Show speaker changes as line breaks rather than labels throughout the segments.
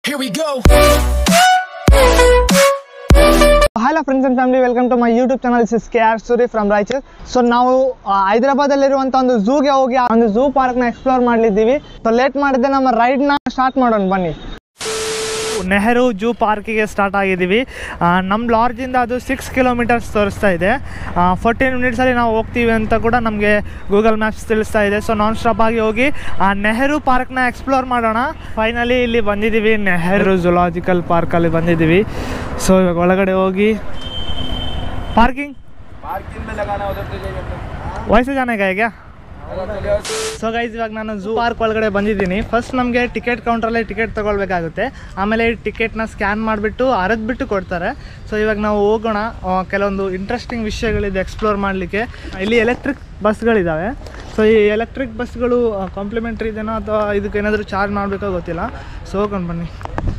Here we go.
Hello friends and family welcome to my YouTube channel is K R Suri from Raichur so ನಾವು ಹೈದರಾಬಾದಲ್ಲಿರುವಂಥ ಒಂದು ಝೂಗೆ ಹೋಗಿ ಆ ಒಂದು ಝೂ ಪಾರ್ಕ್ನ ಎಕ್ಸ್ಪ್ಲೋರ್ ಮಾಡಲಿದ್ದೀವಿ ಸೊ ಲೇಟ್ ಮಾಡಿದ್ದೆ ನಮ್ಮ ರೈಡ್ನ ಸ್ಟಾರ್ಟ್ ಮಾಡೋಣ ಬನ್ನಿ ನೆಹರು ಜೂ ಪಾರ್ಕಿಗೆ ಸ್ಟಾರ್ಟ್ ಆಗಿದ್ದೀವಿ ನಮ್ಮ ಲಾಡ್ಜಿಂದ ಅದು ಸಿಕ್ಸ್ ಕಿಲೋಮೀಟರ್ಸ್ ತೋರಿಸ್ತಾ ಇದೆ ಫೋರ್ಟೀನ್ ಮಿನಿಟ್ಸಲ್ಲಿ ನಾವು ಹೋಗ್ತೀವಿ ಅಂತ ಕೂಡ ನಮಗೆ ಗೂಗಲ್ ಮ್ಯಾಪ್ಸ್ ತಿಳಿಸ್ತಾ ಇದೆ ಸೊ ನಾನ್ ಸ್ಟಾಪ್ ಆಗಿ ಹೋಗಿ ಆ ನೆಹರು ಪಾರ್ಕ್ನ ಎಕ್ಸ್ಪ್ಲೋರ್ ಮಾಡೋಣ ಫೈನಲಿ ಇಲ್ಲಿ ಬಂದಿದ್ದೀವಿ ನೆಹರು ಜುಲಾಜಿಕಲ್ ಪಾರ್ಕಲ್ಲಿ ಬಂದಿದ್ದೀವಿ ಸೊ ಇವಾಗ ಒಳಗಡೆ ಹೋಗಿ ಪಾರ್ಕಿಂಗ್
पार्किंग में लगाना उधर तो जाइए
ವಯಸ್ಸು ಜನ ಈಗ
उधर चले जाओ
ಸೊ ಗೈಸ್ ಇವಾಗ ನಾನು ಝೂ ಪಾರ್ಕ್ ಒಳಗಡೆ ಬಂದಿದ್ದೀನಿ ಫಸ್ಟ್ ನಮಗೆ ಟಿಕೆಟ್ ಕೌಂಟ್ರಲ್ಲಿ ಟಿಕೆಟ್ ತೊಗೊಳ್ಬೇಕಾಗುತ್ತೆ ಆಮೇಲೆ ಈ ಟಿಕೆಟ್ನ ಸ್ಕ್ಯಾನ್ ಮಾಡಿಬಿಟ್ಟು ಅರದ್ಬಿಟ್ಟು ಕೊಡ್ತಾರೆ ಸೊ ಇವಾಗ ನಾವು ಹೋಗೋಣ ಆ, ಕೆಲವೊಂದು ಇಂಟ್ರೆಸ್ಟಿಂಗ್ ವಿಷಯಗಳಿದೆ ಎಕ್ಸ್ಪ್ಲೋರ್ ಮಾಡಲಿಕ್ಕೆ ಇಲ್ಲಿ ಎಲೆಕ್ಟ್ರಿಕ್ ಬಸ್ಗಳಿದ್ದಾವೆ ಸೊ ಈ ಎಲೆಕ್ಟ್ರಿಕ್ ಬಸ್ಗಳು ಕಾಂಪ್ಲಿಮೆಂಟ್ರಿ ಇದೆನೋ ಅಥವಾ ಇದಕ್ಕೆ ಏನಾದರೂ ಚಾರ್ಜ್ ಮಾಡಬೇಕೋ ಗೊತ್ತಿಲ್ಲ ಸೊ ಹೋಗೋಣ ಬನ್ನಿ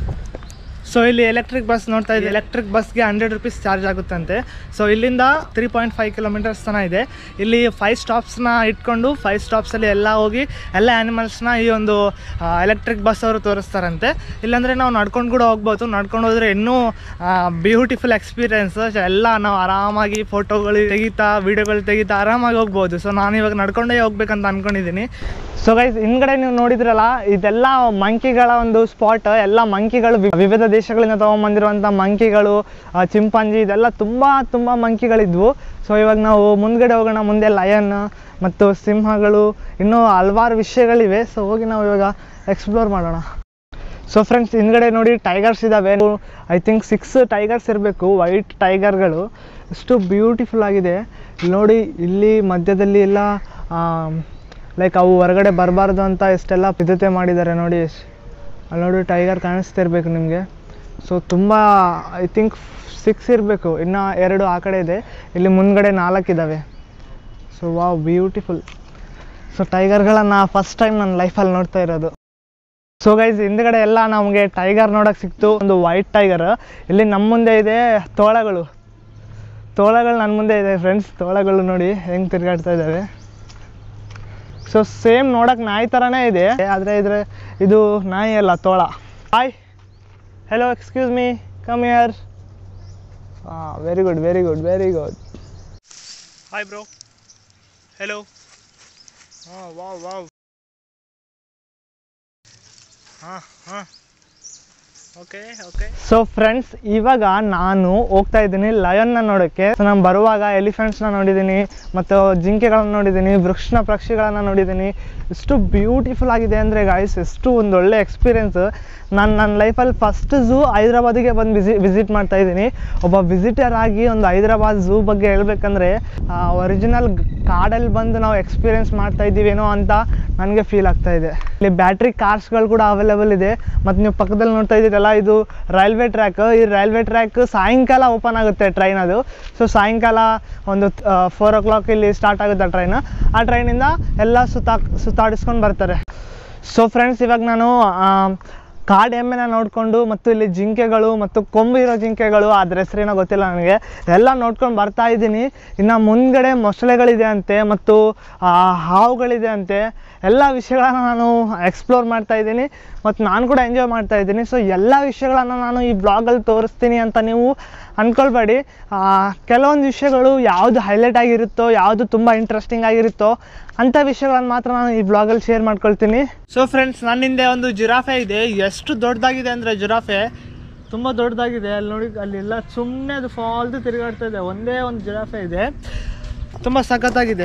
ಸೊ ಇಲ್ಲಿ ಎಲೆಕ್ಟ್ರಿಕ್ ಬಸ್ ನೋಡ್ತಾ ಇದ್ದೀವಿ ಎಲೆಕ್ಟ್ರಿಕ್ ಬಸ್ಗೆ ಹಂಡ್ರೆಡ್ ರುಪೀಸ್ ಚಾರ್ಜ್ ಆಗುತ್ತಂತೆ ಸೊ ಇಲ್ಲಿಂದ ತ್ರೀ ಪಾಯಿಂಟ್ ಫೈವ್ ಕಿಲೋಮೀಟರ್ಸ್ ತನಕ ಇದೆ ಇಲ್ಲಿ ಫೈವ್ ಸ್ಟಾಪ್ಸ್ನ ಇಟ್ಕೊಂಡು ಫೈವ್ ಸ್ಟಾಪ್ಸಲ್ಲಿ ಎಲ್ಲ ಹೋಗಿ ಎಲ್ಲ ಆ್ಯನಿಮಲ್ಸ್ನ ಈ ಒಂದು ಎಲೆಕ್ಟ್ರಿಕ್ ಬಸ್ ಅವರು ತೋರಿಸ್ತಾರಂತೆ ಇಲ್ಲಾಂದರೆ ನಾವು ನಡ್ಕೊಂಡು ಕೂಡ ಹೋಗ್ಬೋದು ನಡ್ಕೊಂಡು ಹೋದರೆ ಇನ್ನೂ ಬ್ಯೂಟಿಫುಲ್ ಎಕ್ಸ್ಪೀರಿಯೆನ್ಸ್ ಎಲ್ಲ ನಾವು ಆರಾಮಾಗಿ ಫೋಟೋಗಳು ತೆಗಿತಾ ವೀಡಿಯೋಗಳು ತೆಗಿತಾ ಆರಾಮಾಗಿ ಹೋಗ್ಬೋದು ಸೊ ನಾನು ಇವಾಗ ನಡ್ಕೊಂಡೇ ಹೋಗ್ಬೇಕಂತ ಅಂದ್ಕೊಂಡಿದ್ದೀನಿ ಸೊ ಗೈಸ್ ಹಿಂದ್ಗಡೆ ನೀವು ನೋಡಿದ್ರಲ್ಲ ಇದೆಲ್ಲ ಮಂಕಿಗಳ ಒಂದು ಸ್ಪಾಟ್ ಎಲ್ಲ ಮಂಕಿಗಳು ವಿ- ವಿವಿಧ ದೇಶಗಳಿಂದ ತೊಗೊಂಬಂದಿರುವಂಥ ಮಂಕಿಗಳು ಆ, ಚಿಂಪಾಂಜಿ ಇದೆಲ್ಲ ತುಂಬ ತುಂಬ ಮಂಕಿಗಳಿದ್ವು ಸೊ ಇವಾಗ ನಾವು ಮುಂದ್ಗಡೆ ಹೋಗೋಣ ಮುಂದೆ ಲಯನ್ ಮತ್ತು ಸಿಂಹಗಳು ಇನ್ನೂ ಹಲವಾರು ವಿಷಯಗಳಿವೆ ಸೊ ಹೋಗಿ ನಾವು ಇವಾಗ ಎಕ್ಸ್ಪ್ಲೋರ್ ಮಾಡೋಣ ಸೊ ಫ್ರೆಂಡ್ಸ್ ಹಿಂದ್ಗಡೆ ನೋಡಿ ಟೈಗರ್ಸ್ ಇದ್ದಾವೆ ಐ ಥಿಂಕ್ ಸಿಕ್ಸ್ ಟೈಗರ್ಸ್ ಇರಬೇಕು ವೈಟ್ ಟೈಗರ್ಗಳು ಎಷ್ಟು ಬ್ಯೂಟಿಫುಲ್ ಆಗಿದೆ ಇಲ್ಲಿ ನೋಡಿ ಇಲ್ಲಿ ಮಧ್ಯದಲ್ಲಿ ಎಲ್ಲ ಲೈಕ್ ಅವು ಹೊರಗಡೆ ಬರಬಾರ್ದು ಅಂತ ಎಷ್ಟೆಲ್ಲ ಸಿದ್ಧತೆ ಮಾಡಿದ್ದಾರೆ ನೋಡಿ ಅಲ್ಲಿ ನೋಡಿ ಟೈಗರ್ ಕಾಣಿಸ್ತಿರ್ಬೇಕು ನಿಮಗೆ ಸೊ ತುಂಬ ಐ ಥಿಂಕ್ ಸಿಕ್ಸ್ ಇರಬೇಕು ಇನ್ನು ಎರಡು ಆ ಕಡೆ ಇದೆ ಇಲ್ಲಿ ಮುಂದ್ಗಡೆ ನಾಲ್ಕಿದ್ದಾವೆ ಸೊ ವಾವ್ ಬ್ಯೂಟಿಫುಲ್ ಸೊ ಟೈಗರ್ಗಳನ್ನು ಫಸ್ಟ್ ಟೈಮ್ ನನ್ನ ಲೈಫಲ್ಲಿ ನೋಡ್ತಾ ಇರೋದು ಸೊ ಗೈಸ್ ಹಿಂದ್ಗಡೆ ಎಲ್ಲ ನಮಗೆ ಟೈಗರ್ ನೋಡಕ್ ಸಿಕ್ತು ಒಂದು ವೈಟ್ ಟೈಗರ್ ಇಲ್ಲಿ ನಮ್ಮ ಮುಂದೆ ಇದೆ ತೋಳಗಳು ತೋಳಗಳು ನನ್ನ ಮುಂದೆ ಇದೆ ಫ್ರೆಂಡ್ಸ್ ತೋಳಗಳು ನೋಡಿ ಹೆಂಗೆ ತಿರ್ಗಾಡ್ತಾ ಇದ್ದಾವೆ ಸೊ ಸೇಮ್ ನೋಡಕ್ ನಾಯಿ ಥರನೇ ಇದೆ ಆದರೆ ಇದ್ರೆ ಇದು ನಾಯಿ ಅಲ್ಲ ತೋಳ hi hello excuse me come here ಹಾಂ very good very good very good hi bro hello ಹಾಂ ವಾವ್ ವಾವ್ ಹಾಂ ಹಾಂ ಓಕೆ ಓಕೆ ಸೊ ಫ್ರೆಂಡ್ಸ್ ಇವಾಗ ನಾನು ಹೋಗ್ತಾ ಇದ್ದೀನಿ ಲಯನ್ನ ನೋಡೋಕ್ಕೆ ಸೊ ನಾನು ಬರುವಾಗ ಎಲಿಫೆಂಟ್ಸ್ನ ನೋಡಿದ್ದೀನಿ ಮತ್ತು ಜಿಂಕೆಗಳನ್ನ ನೋಡಿದ್ದೀನಿ ವೃಕ್ಷಣ ಪಕ್ಷಿಗಳನ್ನ ನೋಡಿದ್ದೀನಿ ಎಷ್ಟು ಬ್ಯೂಟಿಫುಲ್ ಆಗಿದೆ ಅಂದರೆ ಗಾಯ್ಸ್ ಎಷ್ಟು ಒಂದು ಒಳ್ಳೆ ಎಕ್ಸ್ಪೀರಿಯೆನ್ಸ್ ನಾನು ನನ್ನ ಲೈಫಲ್ಲಿ ಫಸ್ಟ್ ಝೂ ಹೈದ್ರಾಬಾದಿಗೆ ಬಂದು ವಿಸಿ ವಿಸಿಟ್ ಮಾಡ್ತಾ ಇದ್ದೀನಿ ಒಬ್ಬ ವಿಸಿಟರ್ ಆಗಿ ಒಂದು ಹೈದ್ರಾಬಾದ್ ಝೂ ಬಗ್ಗೆ ಹೇಳ್ಬೇಕಂದ್ರೆ ಒರಿಜಿನಲ್ ಕಾಡಲ್ಲಿ ಬಂದು ನಾವು ಎಕ್ಸ್ಪೀರಿಯೆನ್ಸ್ ಮಾಡ್ತಾ ಇದ್ದೀವೇನೋ ಅಂತ ನನಗೆ ಫೀಲ್ ಆಗ್ತಾ ಇದೆ ಇಲ್ಲಿ ಬ್ಯಾಟ್ರಿ ಕಾರ್ಸ್ಗಳು ಕೂಡ ಅವೈಲೇಬಲ್ ಇದೆ ಮತ್ತು ನೀವು ಪಕ್ಕದಲ್ಲಿ ನೋಡ್ತಾ ಇದ್ದೀರಲ್ಲ ಇದು ರೈಲ್ವೆ ಟ್ರ್ಯಾಕ್ ಈ ರೈಲ್ವೆ ಟ್ರ್ಯಾಕ್ ಸಾಯಂಕಾಲ ಓಪನ್ ಆಗುತ್ತೆ ಟ್ರೈನ್ ಅದು ಸೊ ಸಾಯಂಕಾಲ ಒಂದು ಫೋರ್ ಓ ಕ್ಲಾಕ್ ಇಲ್ಲಿ ಸ್ಟಾರ್ಟ್ ಆಗುತ್ತೆ ಟ್ರೈನ್ ಆ ಟ್ರೈನಿಂದ ಎಲ್ಲ ಸುತ್ತಾ ಸುತ್ತಾಡಿಸ್ಕೊಂಡು ಬರ್ತಾರೆ ಸೊ ಫ್ರೆಂಡ್ಸ್ ಇವಾಗ ನಾನು ಆ, ಕಾಡು ಎಮ್ಮೆನ ನೋಡಿಕೊಂಡು ಮತ್ತು ಇಲ್ಲಿ ಜಿಂಕೆಗಳು ಮತ್ತು ಕೊಂಬು ಇರೋ ಜಿಂಕೆಗಳು ಅದ್ರ ಹೆಸರೇನೋ ಗೊತ್ತಿಲ್ಲ ನನಗೆ ಎಲ್ಲ ನೋಡ್ಕೊಂಡು ಬರ್ತಾ ಇದ್ದೀನಿ ಇನ್ನು ಮುಂದ್ಗಡೆ ಮೊಸಳೆಗಳಿದೆ ಅಂತೆ ಮತ್ತು ಆ, ಹಾವುಗಳಿದೆ ಅಂತೆ ಎಲ್ಲ ವಿಷಯಗಳನ್ನ ನಾನು ಎಕ್ಸ್ಪ್ಲೋರ್ ಮಾಡ್ತಾ ಇದ್ದೀನಿ ಮತ್ತು ನಾನು ಕೂಡ ಎಂಜಾಯ್ ಮಾಡ್ತಾ ಇದ್ದೀನಿ ಸೊ ಎಲ್ಲ ವಿಷಯಗಳನ್ನು ನಾನು ಈ ಬ್ಲಾಗಲ್ಲಿ ತೋರಿಸ್ತೀನಿ ಅಂತ ನೀವು ಅಂದ್ಕೊಳ್ಬೇಡಿ ಆ, ಕೆಲವೊಂದು ವಿಷಯಗಳು ಯಾವುದು ಹೈಲೈಟ್ ಆಗಿರುತ್ತೋ ಯಾವುದು ತುಂಬ ಇಂಟ್ರೆಸ್ಟಿಂಗ್ ಆಗಿರುತ್ತೋ ಅಂಥ ವಿಷಯಗಳನ್ನು ಮಾತ್ರ ನಾನು ಈ ಬ್ಲಾಗಲ್ಲಿ ಶೇರ್ ಮಾಡ್ಕೊಳ್ತೀನಿ ಸೊ ಫ್ರೆಂಡ್ಸ್ ನನ್ನ ಹಿಂದೆ ಒಂದು ಜಿರಾಫೆ ಇದೆ ಎಷ್ಟು ದೊಡ್ಡದಾಗಿದೆ ಅಂದರೆ ಜಿರಾಫೆ ತುಂಬ ದೊಡ್ಡದಾಗಿದೆ ಅಲ್ಲಿ ನೋಡಿ ಅಲ್ಲೆಲ್ಲ ಸುಮ್ಮನೆ ಅದು ಫಾಲ್ತು ತಿರುಗಾಡ್ತಾ ಇದೆ ಒಂದೇ ಒಂದು ಜಿರಾಫೆ ಇದೆ ತುಂಬ ಸಖತ್ತಾಗಿದೆ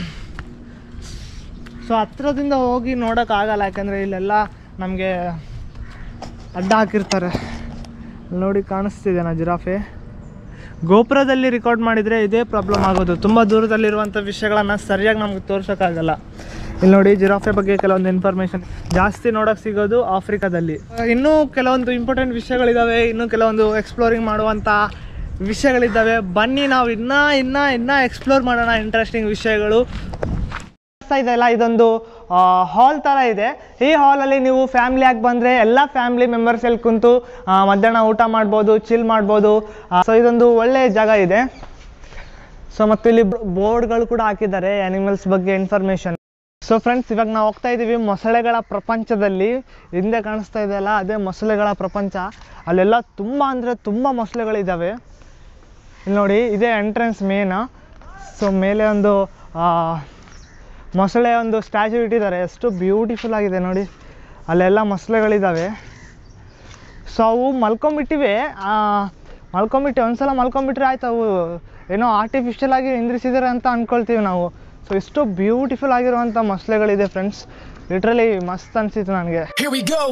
ಸೊ ಹತ್ರದಿಂದ ಹೋಗಿ ನೋಡೋಕ್ಕಾಗಲ್ಲ ಯಾಕಂದರೆ ಇಲ್ಲೆಲ್ಲ ನಮಗೆ ಅಡ್ಡ ಹಾಕಿರ್ತಾರೆ ಅಲ್ಲಿ ನೋಡಿ ಕಾಣಿಸ್ತಿದೆ ನಾ ಜಿರಾಫೆ ಗೋಪುರದಲ್ಲಿ ರೆಕಾರ್ಡ್ ಮಾಡಿದರೆ ಇದೇ ಪ್ರಾಬ್ಲಮ್ ಆಗೋದು ತುಂಬ ದೂರದಲ್ಲಿರುವಂಥ ವಿಷಯಗಳನ್ನು ಸರಿಯಾಗಿ ನಮ್ಗೆ ತೋರ್ಸೋಕ್ಕಾಗಲ್ಲ ಇಲ್ಲಿ ನೋಡಿ ಜಿರಾಫೆ ಬಗ್ಗೆ ಕೆಲವೊಂದು ಇನ್ಫಾರ್ಮೇಷನ್ ಜಾಸ್ತಿ ನೋಡೋಕೆ ಸಿಗೋದು ಆಫ್ರಿಕಾದಲ್ಲಿ ಇನ್ನೂ ಕೆಲವೊಂದು ಇಂಪಾರ್ಟೆಂಟ್ ವಿಷಯಗಳಿದ್ದಾವೆ ಇನ್ನೂ ಕೆಲವೊಂದು ಎಕ್ಸ್ಪ್ಲೋರಿಂಗ್ ಮಾಡುವಂಥ ವಿಷಯಗಳಿದ್ದಾವೆ ಬನ್ನಿ ನಾವು ಇನ್ನೂ ಇನ್ನೂ ಇನ್ನೂ ಎಕ್ಸ್ಪ್ಲೋರ್ ಮಾಡೋಣ ಇಂಟ್ರೆಸ್ಟಿಂಗ್ ವಿಷಯಗಳು ಕಾಣಿಸ್ತಾ ಇದೆಯಲ್ಲ ಇದೊಂದು ಹಾಲ್ ಥರ ಇದೆ ಈ ಹಾಲಲ್ಲಿ ನೀವು ಫ್ಯಾಮಿಲಿಯಾಗಿ ಬಂದರೆ ಎಲ್ಲ ಫ್ಯಾಮಿಲಿ ಮೆಂಬರ್ಸ್ ಎಲ್ಲಿ ಕುಂತು ಆ, ಮಧ್ಯಾಹ್ನ ಊಟ ಮಾಡ್ಬೋದು ಚಿಲ್ ಮಾಡ್ಬೋದು ಸೊ ಇದೊಂದು ಒಳ್ಳೆ ಜಾಗ ಇದೆ ಸೊ ಮತ್ತು ಇಲ್ಲಿ ಬೋರ್ಡ್ಗಳು ಕೂಡ ಹಾಕಿದ್ದಾರೆ ಆ್ಯನಿಮಲ್ಸ್ ಬಗ್ಗೆ ಇನ್ಫಾರ್ಮೇಷನ್ ಸೊ ಫ್ರೆಂಡ್ಸ್ ಇವಾಗ ನಾವು ಹೋಗ್ತಾ ಇದ್ದೀವಿ ಮೊಸಳೆಗಳ ಪ್ರಪಂಚದಲ್ಲಿ ಹಿಂದೆ ಕಾಣಿಸ್ತಾ ಇದೆಯಲ್ಲ ಅದೇ ಮೊಸಳೆಗಳ ಪ್ರಪಂಚ ಅಲ್ಲೆಲ್ಲ ತುಂಬ ಅಂದರೆ ತುಂಬ ಮೊಸಳೆಗಳಿದ್ದಾವೆ ಇಲ್ಲಿ ನೋಡಿ ಇದೇ ಎಂಟ್ರೆನ್ಸ್ ಮೇನ್ ಸೊ ಮೇಲೆ ಒಂದು ಆ, ಮೊಸಳೆ ಒಂದು ಸ್ಟ್ಯಾಚು ಇಟ್ಟಿದ್ದಾರೆ ಎಷ್ಟು ಬ್ಯೂಟಿಫುಲ್ ಆಗಿದೆ ನೋಡಿ ಅಲ್ಲೆಲ್ಲ ಮೊಸಳೆಗಳಿದ್ದಾವೆ ಸೊ ಅವು ಮಲ್ಕೊಂಬಿಟ್ಟಿವೆ ಆ, ಮಲ್ಕೊಂಬಿಟ್ಟಿವೆ ಒಂದ್ಸಲ ಮಲ್ಕೊಂಬಿಟ್ರೆ ಆಯ್ತು ಅವು ಏನೋ ಆರ್ಟಿಫಿಷಿಯಲ್ ಆಗಿ ನಿಂದ್ರಿಸಿದ್ದಾರೆ ಅಂತ ಅಂದ್ಕೊಳ್ತೀವಿ ನಾವು ಸೊ ಇಷ್ಟು ಬ್ಯೂಟಿಫುಲ್ ಆಗಿರುವಂಥ ಮೊಸಳೆಗಳಿದೆ ಫ್ರೆಂಡ್ಸ್ ಲಿಟ್ರಲಿ ಮಸ್ತ್ ಅನಿಸಿತು ನನಗೆ
Here we go.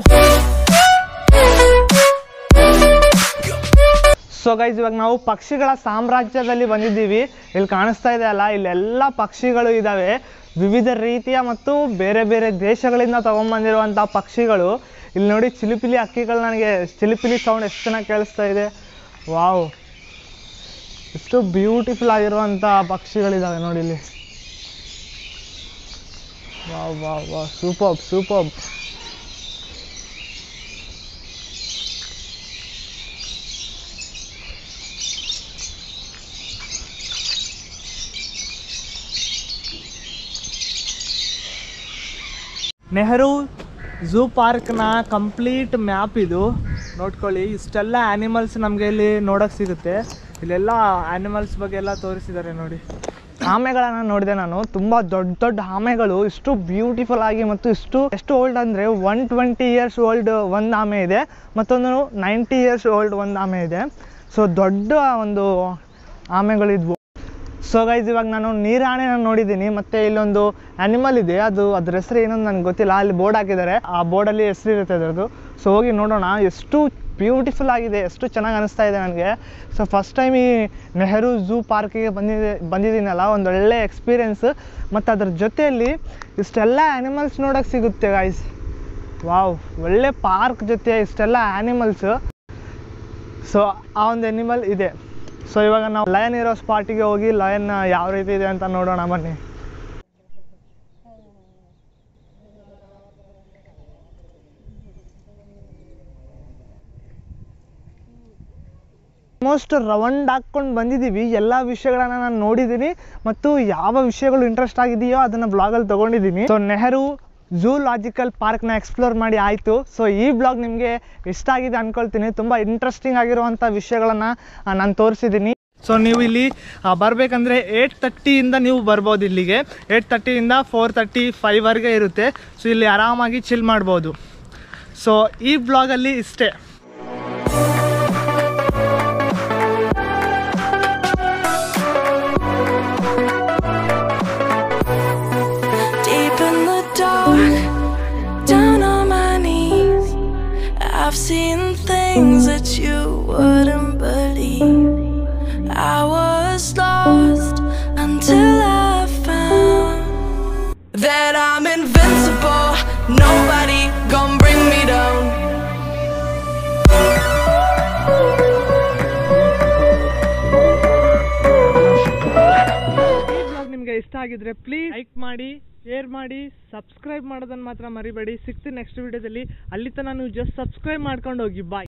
So guys ಇವಾಗ ನಾವು ಪಕ್ಷಿಗಳ ಸಾಮ್ರಾಜ್ಯದಲ್ಲಿ ಬಂದಿದ್ದೀವಿ ಇಲ್ಲಿ ಕಾಣಿಸ್ತಾ ಇದೆ ಅಲ್ಲ ಇಲ್ಲೆಲ್ಲ ಪಕ್ಷಿಗಳು ಇದ್ದಾವೆ ವಿವಿಧ ರೀತಿಯ ಮತ್ತು ಬೇರೆ ಬೇರೆ ದೇಶಗಳಿಂದ ತೊಗೊಂಬಂದಿರುವಂಥ ಪಕ್ಷಿಗಳು ಇಲ್ಲಿ ನೋಡಿ ಚಿಲಿಪಿಲಿ ಹಕ್ಕಿಗಳು ನನಗೆ ಚಿಲಿಪಿಲಿ ಸೌಂಡ್ ಎಷ್ಟು ಚೆನ್ನಾಗಿ ಕೇಳಿಸ್ತಾ ಇದೆ ವಾವ್ ಎಷ್ಟು ಬ್ಯೂಟಿಫುಲ್ ಆಗಿರುವಂಥ ಪಕ್ಷಿಗಳಿದ್ದಾವೆ ನೋಡಿ ಇಲ್ಲಿ wow wow wow super super Nehru zoo ಪಾರ್ಕ್ನ ಕಂಪ್ಲೀಟ್ ಮ್ಯಾಪ್ ಇದು ನೋಡ್ಕೊಳ್ಳಿ ಇಷ್ಟೆಲ್ಲ ಆ್ಯನಿಮಲ್ಸ್ ನಮಗೆ ಇಲ್ಲಿ ನೋಡೋಕೆ ಸಿಗುತ್ತೆ ಇಲ್ಲೆಲ್ಲ ಆ್ಯನಿಮಲ್ಸ್ ಬಗ್ಗೆ ಎಲ್ಲ ತೋರಿಸಿದ್ದಾರೆ ನೋಡಿ ಆಮೆಗಳನ್ನು ನೋಡಿದೆ ನಾನು ತುಂಬ ದೊಡ್ಡ ದೊಡ್ಡ ಆಮೆಗಳು ಇಷ್ಟು ಬ್ಯೂಟಿಫುಲ್ ಆಗಿ ಮತ್ತು ಇಷ್ಟು ಎಷ್ಟು ಓಲ್ಡ್ ಅಂದರೆ ಒನ್ ಟ್ವೆಂಟಿ ಇಯರ್ಸ್ ಓಲ್ಡ್ ಒಂದು ಆಮೆ ಇದೆ ಮತ್ತೊಂದು ನೈಂಟಿ ಇಯರ್ಸ್ ಓಲ್ಡ್ ಒಂದು ಆಮೆ ಇದೆ ಸೊ ದೊಡ್ಡ ಒಂದು ಆಮೆಗಳಿದ್ವು ಸೊ ಗೈಸ್ ಇವಾಗ ನಾನು ನೀರಾಣೆನ ನೋಡಿದ್ದೀನಿ ಮತ್ತೆ ಇಲ್ಲೊಂದು ಆ್ಯನಿಮಲ್ ಇದೆ ಅದು ಅದ್ರ ಹೆಸರು ಏನೋ ನನಗೆ ಗೊತ್ತಿಲ್ಲ ಅಲ್ಲಿ ಬೋರ್ಡ್ ಹಾಕಿದ್ದಾರೆ ಆ ಬೋರ್ಡಲ್ಲಿ ಹೆಸರು ಇರುತ್ತೆ ಅದರದ್ದು ಸೊ ಹೋಗಿ ನೋಡೋಣ ಎಷ್ಟು ಬ್ಯೂಟಿಫುಲ್ ಆಗಿದೆ ಎಷ್ಟು ಚೆನ್ನಾಗಿ ಅನಿಸ್ತಾ ಇದೆ ನನಗೆ ಸೊ ಫಸ್ಟ್ ಟೈಮ್ ಈ ನೆಹರು ಝೂ ಪಾರ್ಕಿಗೆ ಬಂದಿದೆ ಬಂದಿದ್ದೀನಲ್ಲ ಒಂದು ಒಳ್ಳೆ ಎಕ್ಸ್ಪೀರಿಯೆನ್ಸ್ ಮತ್ತು ಅದ್ರ ಜೊತೆಯಲ್ಲಿ ಇಷ್ಟೆಲ್ಲ ಆ್ಯನಿಮಲ್ಸ್ ನೋಡೋಕ್ಕೆ ಸಿಗುತ್ತೆ ಗೈಸ್ ವಾವ್ ಒಳ್ಳೆ ಪಾರ್ಕ್ ಜೊತೆ ಇಷ್ಟೆಲ್ಲ ಆ್ಯನಿಮಲ್ಸು ಸೊ ಆ ಒಂದು ಎನಿಮಲ್ ಇದೆ ಸೊ ಇವಾಗ ನಾವು ಲಯನ್ ಇರೋ ಸ್ಪಾಟಿಗೆ ಹೋಗಿ ಲಯನ್ ಯಾವ ರೀತಿ ಇದೆ ಅಂತ ನೋಡೋಣ ಬನ್ನಿ ಆಲ್ಮೋಸ್ಟ್ ರೌಂಡ್ ಹಾಕ್ಕೊಂಡು ಬಂದಿದ್ದೀವಿ ಎಲ್ಲ ವಿಷಯಗಳನ್ನ ನಾನು ನೋಡಿದ್ದೀನಿ ಮತ್ತು ಯಾವ ವಿಷಯಗಳು ಇಂಟ್ರೆಸ್ಟ್ ಆಗಿದೆಯೋ ಅದನ್ನು ಬ್ಲಾಗಲ್ಲಿ ತೊಗೊಂಡಿದ್ದೀನಿ ಸೊ ನೆಹರು ಝೂಲಾಜಿಕಲ್ ಪಾರ್ಕ್ನ ಎಕ್ಸ್ಪ್ಲೋರ್ ಮಾಡಿ ಆಯಿತು ಸೊ ಈ ಬ್ಲಾಗ್ ನಿಮಗೆ ಇಷ್ಟ ಆಗಿದೆ ಅಂದ್ಕೊಳ್ತೀನಿ ತುಂಬ ಇಂಟ್ರೆಸ್ಟಿಂಗ್ ಆಗಿರುವಂಥ ವಿಷಯಗಳನ್ನು ನಾನು ತೋರಿಸಿದ್ದೀನಿ ಸೊ ನೀವು ಇಲ್ಲಿ ಬರಬೇಕಂದ್ರೆ ಏಯ್ಟ್ ತರ್ಟಿಯಿಂದ ನೀವು ಬರ್ಬೋದು ಇಲ್ಲಿಗೆ ಏಯ್ಟ್ ತರ್ಟಿಯಿಂದ ಫೋರ್ ತರ್ಟಿ ಫೈವ್ವರೆಗೆ ಇರುತ್ತೆ ಸೊ ಇಲ್ಲಿ ಆರಾಮಾಗಿ ಚಿಲ್ ಮಾಡ್ಬೋದು ಸೊ ಈ ಬ್ಲಾಗಲ್ಲಿ ಇಷ್ಟೇ
Deep in the dark, down on my knees. I've seen things that you wouldn't believe. I was lost until I found that I'm invincible. Nobody gonna bring me down.
ಈ blog ನಿಮಗೆ ಇಷ್ಟ ಆಗಿದ್ರೆ please like ಮಾಡಿ share ಮಾಡಿ subscribe ಮಾಡೋದನ್ನು ಮಾತ್ರ ಮರಿಬೇಡಿ ಸಿಗ್ತೀನಿ ನೆಕ್ಸ್ಟ್ ವಿಡಿಯೋದಲ್ಲಿ ಅಲ್ಲಿ ತನಕ ನೀವು ಜಸ್ಟ್ ಸಬ್ಸ್ಕ್ರೈಬ್ ಮಾಡ್ಕೊಂಡು ಹೋಗಿ ಬಾಯ್